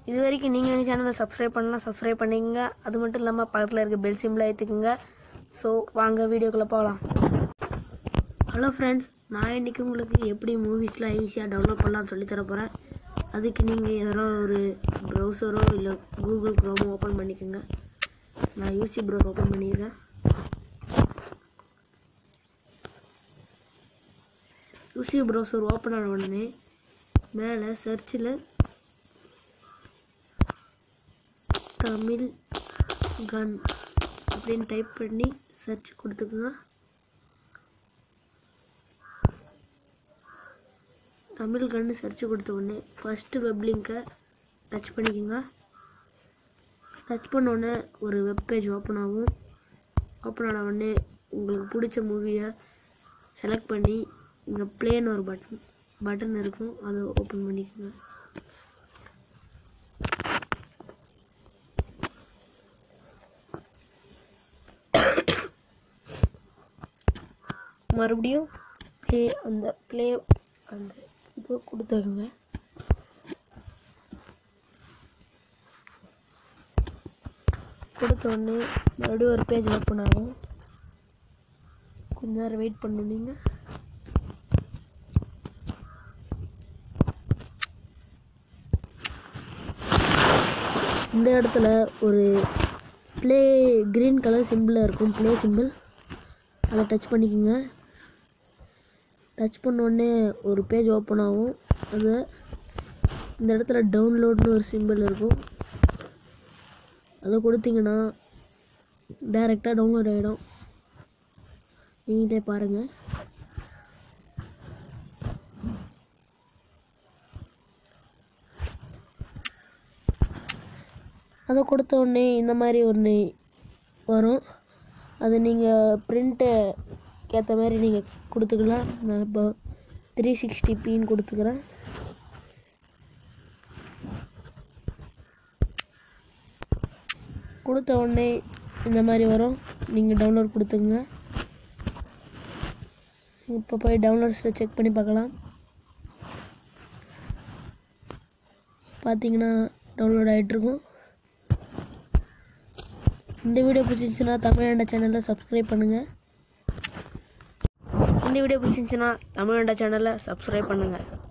இது வரைக்கும் நீங்கள் எங்கள் சேனலை சப்ஸ்கிரைப் பண்ணலாம் சப்ஸ்கிரைப் பண்ணிக்கங்க அது மட்டும் இல்லாமல் பக்கத்தில் இருக்க பெல் சிம்பிளை ஏற்றுக்குங்க ஸோ வாங்க வீடியோக்குள்ளே போகலாம் ஹலோ ஃப்ரெண்ட்ஸ் நான் இன்றைக்கி உங்களுக்கு எப்படி மூவிஸ்லாம் ஈஸியாக டவுன்லோட் பண்ணலாம்னு சொல்லித் தர போகிறேன் அதுக்கு நீங்கள் எதனா ஒரு ப்ரௌசரோ இல்லை கூகுள் க்ரோமோ ஓப்பன் பண்ணிக்கோங்க நான் யூசி ப்ரௌசர் ஓப்பன் பண்ணியிருக்கேன் யூசி ப்ரௌசர் ஓப்பன் ஆன உடனே மேலே சர்ச்சில் தமிழ் கன் அப்படின்னு டைப் பண்ணி சர்ச் கொடுத்துக்குங்க தமிழ் கன்னு சர்ச் கொடுத்த உடனே ஃபஸ்ட்டு வெப் லிங்கை டச் பண்ணிக்கோங்க டச் பண்ண உடனே ஒரு வெப் பேஜ் ஓப்பன் ஆகும் ஓப்பன் ஆன உடனே உங்களுக்கு பிடிச்ச மூவியை செலக்ட் பண்ணி இங்கே ப்ளேன்னு ஒரு பட்டன் பட்டன் இருக்கும் அதை ஓப்பன் பண்ணிக்கோங்க மறுபடியும் ப்ளே அந்த ப்ளே அந்த இது கொடுத்துருங்க கொடுத்த உடனே மறுபடியும் ஒரு பேஜ் ஓப்பன் ஆகும் கொஞ்ச நேரம் வெயிட் பண்ணுனீங்க இந்த இடத்துல ஒரு ப்ளே க்ரீன் கலர் சிம்பிள் இருக்கும் ப்ளே சிம்பிள் அதை டச் பண்ணிக்கோங்க டச் பண்ண உடனே ஒரு பேஜ் ஓப்பன் ஆகும் அது இந்த இடத்துல டவுன்லோட்னு ஒரு சிம்பிள் இருக்கும் அதை கொடுத்தீங்கன்னா டைரெக்டாக டவுன்லோட் ஆகிடும் நீங்களே பாருங்கள் அதை கொடுத்த உடனே இந்த மாதிரி ஒன்று வரும் அது நீங்கள் பிரிண்ட்டு ஏற்ற மாதிரி நீங்கள் கொடுத்துக்கலாம் நான் இப்போ த்ரீ சிக்ஸ்டி பின்னு கொடுத்துக்கிறேன் கொடுத்த உடனே இந்த மாதிரி வரும் நீங்கள் டவுன்லோட் கொடுத்துங்க இப்போ போய் டவுன்லோட்ஸை செக் பண்ணி பார்க்கலாம் பார்த்தீங்கன்னா டவுன்லோட் ஆகிட்டுருக்கும் இந்த வீடியோ பிடிச்சிருந்துச்சுன்னா தமிழ்நாடு சேனலை சப்ஸ்கிரைப் பண்ணுங்கள் இந்த வீடியோ பிடிச்சிருந்துச்சுன்னா தமிழ்நாடு சேனலை சப்ஸ்கிரைப் பண்ணுங்கள்